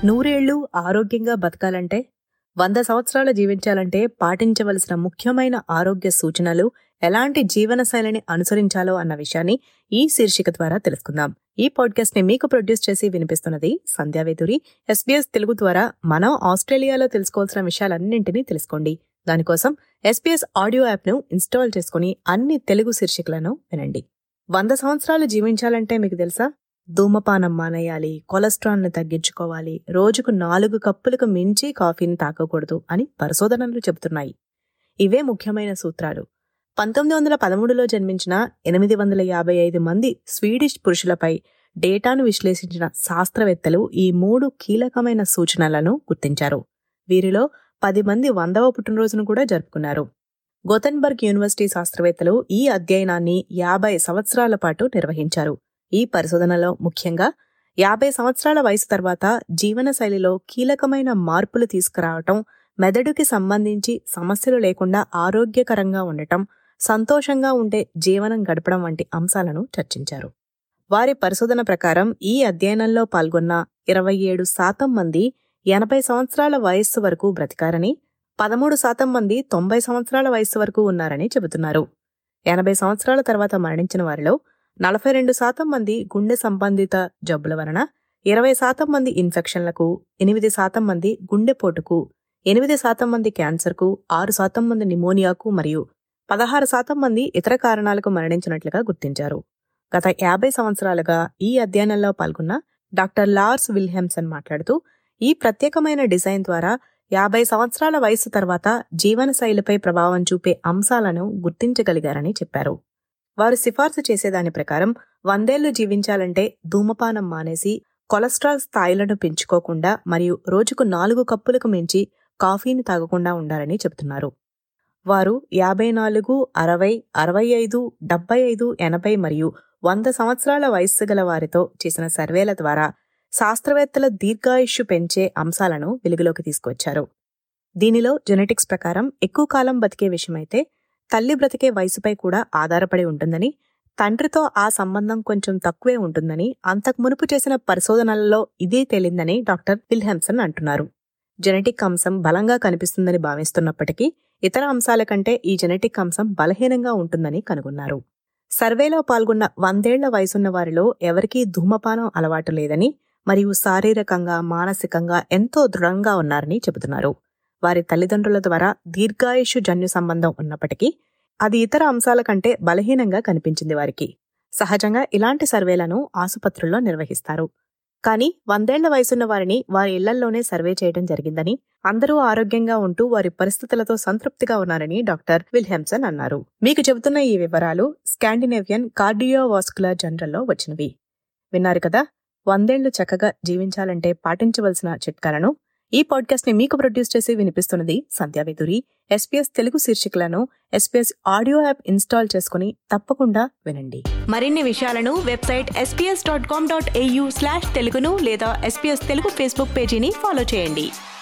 నూరేళ్లు ఆరోగ్యంగా బతకాలంటే వంద సంవత్సరాలు జీవించాలంటే పాటించవలసిన ముఖ్యమైన ఆరోగ్య సూచనలు ఎలాంటి జీవనశైలిని అనుసరించాలో అన్న విషయాన్ని ఈ శీర్షిక ద్వారా తెలుసుకుందాం ఈ పాడ్కాస్ట్ ని మీకు ప్రొడ్యూస్ చేసి వినిపిస్తున్నది సంధ్యావేదురి ఎస్బీఎస్ తెలుగు ద్వారా మనం ఆస్ట్రేలియాలో తెలుసుకోవాల్సిన విషయాలన్నింటినీ తెలుసుకోండి దానికోసం ఎస్బీఎస్ ఆడియో యాప్ ను ఇన్స్టాల్ చేసుకుని అన్ని తెలుగు శీర్షికలను వినండి వంద సంవత్సరాలు జీవించాలంటే మీకు తెలుసా ధూమపానం మానేయాలి కొలెస్ట్రాల్ని తగ్గించుకోవాలి రోజుకు నాలుగు కప్పులకు మించి కాఫీని తాగకూడదు అని పరిశోధనలు చెబుతున్నాయి ఇవే ముఖ్యమైన సూత్రాలు పంతొమ్మిది వందల పదమూడులో జన్మించిన ఎనిమిది వందల యాభై ఐదు మంది స్వీడిష్ పురుషులపై డేటాను విశ్లేషించిన శాస్త్రవేత్తలు ఈ మూడు కీలకమైన సూచనలను గుర్తించారు వీరిలో పది మంది వందవ పుట్టినరోజును కూడా జరుపుకున్నారు గోతన్బర్గ్ యూనివర్సిటీ శాస్త్రవేత్తలు ఈ అధ్యయనాన్ని యాభై సంవత్సరాల పాటు నిర్వహించారు ఈ పరిశోధనలో ముఖ్యంగా యాభై సంవత్సరాల వయసు తర్వాత జీవనశైలిలో కీలకమైన మార్పులు తీసుకురావటం మెదడుకి సంబంధించి సమస్యలు లేకుండా ఆరోగ్యకరంగా ఉండటం సంతోషంగా ఉండే జీవనం గడపడం వంటి అంశాలను చర్చించారు వారి పరిశోధన ప్రకారం ఈ అధ్యయనంలో పాల్గొన్న ఇరవై ఏడు శాతం మంది ఎనభై సంవత్సరాల వయస్సు వరకు బ్రతికారని పదమూడు శాతం మంది తొంభై సంవత్సరాల వయస్సు వరకు ఉన్నారని చెబుతున్నారు ఎనభై సంవత్సరాల తర్వాత మరణించిన వారిలో నలభై రెండు శాతం మంది గుండె సంబంధిత జబ్బుల వలన ఇరవై శాతం మంది ఇన్ఫెక్షన్లకు ఎనిమిది శాతం మంది గుండెపోటుకు ఎనిమిది శాతం మంది క్యాన్సర్కు ఆరు శాతం మంది నిమోనియాకు మరియు పదహారు శాతం మంది ఇతర కారణాలకు మరణించినట్లుగా గుర్తించారు గత యాభై సంవత్సరాలుగా ఈ అధ్యయనంలో పాల్గొన్న డాక్టర్ లార్స్ విల్హెమ్సన్ మాట్లాడుతూ ఈ ప్రత్యేకమైన డిజైన్ ద్వారా యాభై సంవత్సరాల వయసు తర్వాత జీవనశైలిపై ప్రభావం చూపే అంశాలను గుర్తించగలిగారని చెప్పారు వారు సిఫార్సు చేసేదాని ప్రకారం వందేళ్లు జీవించాలంటే ధూమపానం మానేసి కొలెస్ట్రాల్ స్థాయిలను పెంచుకోకుండా మరియు రోజుకు నాలుగు కప్పులకు మించి కాఫీని తాగకుండా ఉండాలని చెబుతున్నారు వారు యాభై నాలుగు అరవై అరవై ఐదు డెబ్బై ఐదు ఎనభై మరియు వంద సంవత్సరాల వయస్సు గల వారితో చేసిన సర్వేల ద్వారా శాస్త్రవేత్తల దీర్ఘాయుష్యు పెంచే అంశాలను వెలుగులోకి తీసుకొచ్చారు దీనిలో జెనెటిక్స్ ప్రకారం ఎక్కువ కాలం బతికే విషయమైతే తల్లి బ్రతికే వయసుపై కూడా ఆధారపడి ఉంటుందని తండ్రితో ఆ సంబంధం కొంచెం తక్కువే ఉంటుందని అంతకు మునుపు చేసిన పరిశోధనలలో ఇదే తేలిందని డాక్టర్ విల్హెమ్సన్ అంటున్నారు జెనెటిక్ అంశం బలంగా కనిపిస్తుందని భావిస్తున్నప్పటికీ ఇతర అంశాల కంటే ఈ జెనెటిక్ అంశం బలహీనంగా ఉంటుందని కనుగొన్నారు సర్వేలో పాల్గొన్న వందేళ్ల వయసున్న వారిలో ఎవరికీ ధూమపానం అలవాటు లేదని మరియు శారీరకంగా మానసికంగా ఎంతో దృఢంగా ఉన్నారని చెబుతున్నారు వారి తల్లిదండ్రుల ద్వారా దీర్ఘాయుషు జన్యు సంబంధం ఉన్నప్పటికీ అది ఇతర అంశాల కంటే బలహీనంగా కనిపించింది వారికి సహజంగా ఇలాంటి సర్వేలను ఆసుపత్రుల్లో నిర్వహిస్తారు కానీ వందేళ్ల వయసున్న వారిని వారి ఇళ్లల్లోనే సర్వే చేయడం జరిగిందని అందరూ ఆరోగ్యంగా ఉంటూ వారి పరిస్థితులతో సంతృప్తిగా ఉన్నారని డాక్టర్ విల్హెమ్సన్ అన్నారు మీకు చెబుతున్న ఈ వివరాలు స్కాండినేవియన్ కార్డియోవాస్కులర్ జనరల్లో వచ్చినవి విన్నారు కదా వందేళ్లు చక్కగా జీవించాలంటే పాటించవలసిన చిట్కాలను ఈ పాడ్కాస్ట్ ని మీకు ప్రొడ్యూస్ చేసి వినిపిస్తున్నది సంధ్యావేదురి ఎస్పీఎస్ తెలుగు శీర్షికలను ఎస్పీఎస్ ఆడియో యాప్ ఇన్స్టాల్ చేసుకుని తప్పకుండా వినండి మరిన్ని విషయాలను website SBS dot com dot AU slash తెలుగును లేదా ఎస్పీఎస్ తెలుగు ఫేస్బుక్ పేజీని ఫాలో చేయండి